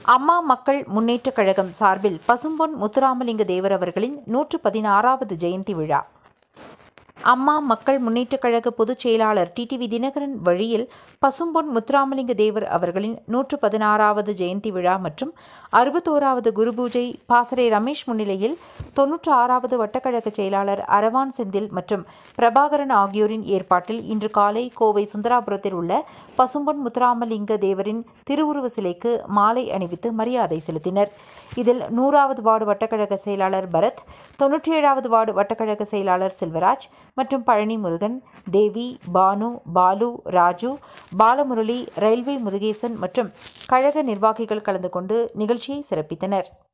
அம்மா மக்கள் முன்னேற்றக் கழகம் சார்பில் பசும்பொன் முத்துராமலிங்க தேவர் அவர்களின் நூற்று பதினாறாவது ஜெயந்தி விழா அம்மா மக்கள் முன்னேற்றக் கழக பொதுச் செயலாளர் டிடிவி தினகரன் வழியில் பசும்பொன் முத்துராமலிங்க தேவர் அவர்களின் நூற்று பதினாறாவது ஜெயந்தி விழா மற்றும் அறுபத்தோராவது குருபூஜை பாசறை ரமேஷ் முன்னிலையில் தொன்னூற்று ஆறாவது வட்டக்கழக செயலாளர் அரவான் செந்தில் மற்றும் பிரபாகரன் ஆகியோரின் ஏற்பாட்டில் இன்று காலை கோவை சுந்தராபுரத்தில் உள்ள பசும்பொன் முத்துராமலிங்க தேவரின் திருவுருவ சிலைக்கு மாலை அணிவித்து மரியாதை செலுத்தினர் இதில் நூறாவது வார்டு வட்டக்கழக செயலாளர் பரத் தொன்னூற்றி ஏழாவது வார்டு வட்டக்கழக செயலாளர் செல்வராஜ் மற்றும் பழனி முருகன் தேவி பானு பாலு ராஜு பாலமுரளி ரயில்வே முருகேசன் மற்றும் கழக நிர்வாகிகள் கலந்து கொண்டு நிகழ்ச்சியை சிறப்பித்தனர்